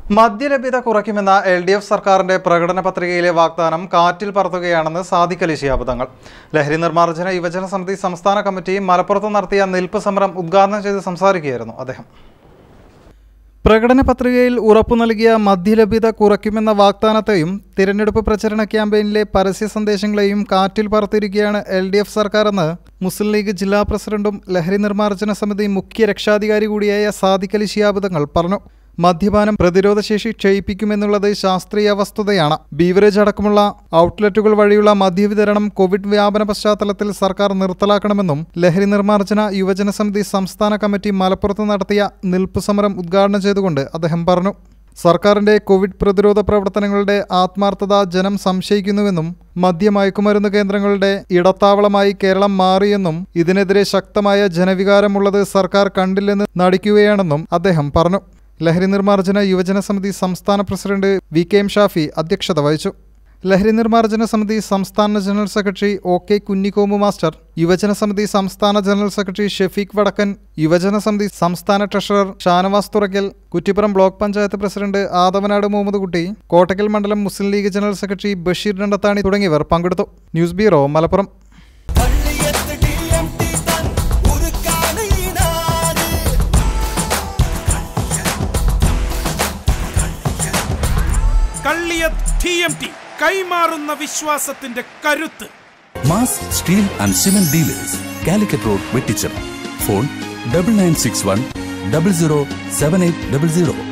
മദ്യലഭ്യത കുറയ്ക്കുമെന്ന L D F സർക്കാരിന്റെ പ്രകടന പത്രികയിലെ വാഗ്ദാനം കാറ്റിൽ പറത്തുകയാണെന്ന് സാദിഖ് അലി ശിഹാബ് തങ്ങൾ ലഹരി നിർമ്മാർജ്ജന യുവജന സമിതി സംസ്ഥാന കമ്മിറ്റി മലപ്പുറത്ത് നടത്തിയ നിൽപ്പ് സമരം ഉദ്ഘാടനം ചെയ്ത് സംസാരിക്കുകയായിരുന്നു അദ്ദേഹം പ്രകടന പത്രികയിൽ ഉറപ്പു നൽകിയ മദ്യലഭ്യത കുറയ്ക്കുമെന്ന വാഗ്ദാനത്തെയും തിരഞ്ഞെടുപ്പ് പ്രചരണ ക്യാമ്പയിനിലെ പരസ്യ സന്ദേശങ്ങളെയും കാറ്റിൽ പറത്തിയിരിക്കുകയാണ് എൽ ഡി എഫ് സർക്കാരെന്ന് മുസ്ലിം ലീഗ് ജില്ലാ പ്രസിഡന്റും ലഹരി നിർമ്മാർജ്ജന സമിതി മുഖ്യ രക്ഷാധികാരി കൂടിയായ സാദിഖ് അലി ശിഹാബ് തങ്ങൾ പറഞ്ഞു മദ്യപാനം പ്രതിരോധശേഷി ക്ഷയിപ്പിക്കുമെന്നുള്ളത് ശാസ്ത്രീയ വസ്തുതയാണ് ബീവറേജ് അടക്കമുള്ള ഔട്ട്ലെറ്റുകൾ വഴിയുള്ള മദ്യവിതരണം കോവിഡ് വ്യാപന പശ്ചാത്തലത്തിൽ സർക്കാർ നിർത്തലാക്കണമെന്നും ലഹരി നിർമ്മാർജ്ജന യുവജന സമിതി സംസ്ഥാന കമ്മിറ്റി മലപ്പുറത്ത് നടത്തിയ നിൽപ്പ് സമരം ഉദ്ഘാടനം ചെയ്തുകൊണ്ട് അദ്ദേഹം പറഞ്ഞു സർക്കാരിന്റെ കോവിഡ് പ്രതിരോധ പ്രവർത്തനങ്ങളുടെ ആത്മാർത്ഥത ജനം സംശയിക്കുന്നുവെന്നും മദ്യമയക്കുമരുന്ന് കേന്ദ്രങ്ങളുടെ ഇടത്താവളമായി കേരളം മാറിയെന്നും ഇതിനെതിരെ ശക്തമായ ജനവികാരമുള്ളത് സർക്കാർ കണ്ടില്ലെന്ന് നടിക്കുകയാണെന്നും അദ്ദേഹം പറഞ്ഞു ലഹരി നിർമ്മാർജ്ജന യുവജന സമിതി സംസ്ഥാന president V K M Shafi അധ്യക്ഷത വഹിച്ചു ലഹരി നിർമ്മാർജ്ജന സമിതി സംസ്ഥാന general secretary O K Kunhikomu master യുവജന സമിതി സംസ്ഥാന ജനറൽ സെക്രട്ടറി ഷെഫീഖ് വടക്കൻ യുവജന സമിതി സംസ്ഥാന treasurer Shanavas Thurakkal Kuttippuram block panchayat president Athavanad Muhammad Kutty Kottakkal മണ്ഡലം മുസ്ലിം ലീഗ് ജനറൽ സെക്രട്ടറി ബഷീർ രണ്ടത്താണി തുടങ്ങിയവർ പങ്കെടുത്തു news bureau Malappuram Palliyath DMT താൻ ഉരുക്കാണ് ഈ നാട്. കള്ളിയ ടി എം ടി കൈമാറുന്ന വിശ്വാസത്തിന്റെ കരുത്ത് mass steel and cement dealers Calicut road Vettichira phone double nine six one double zero seven eight double zero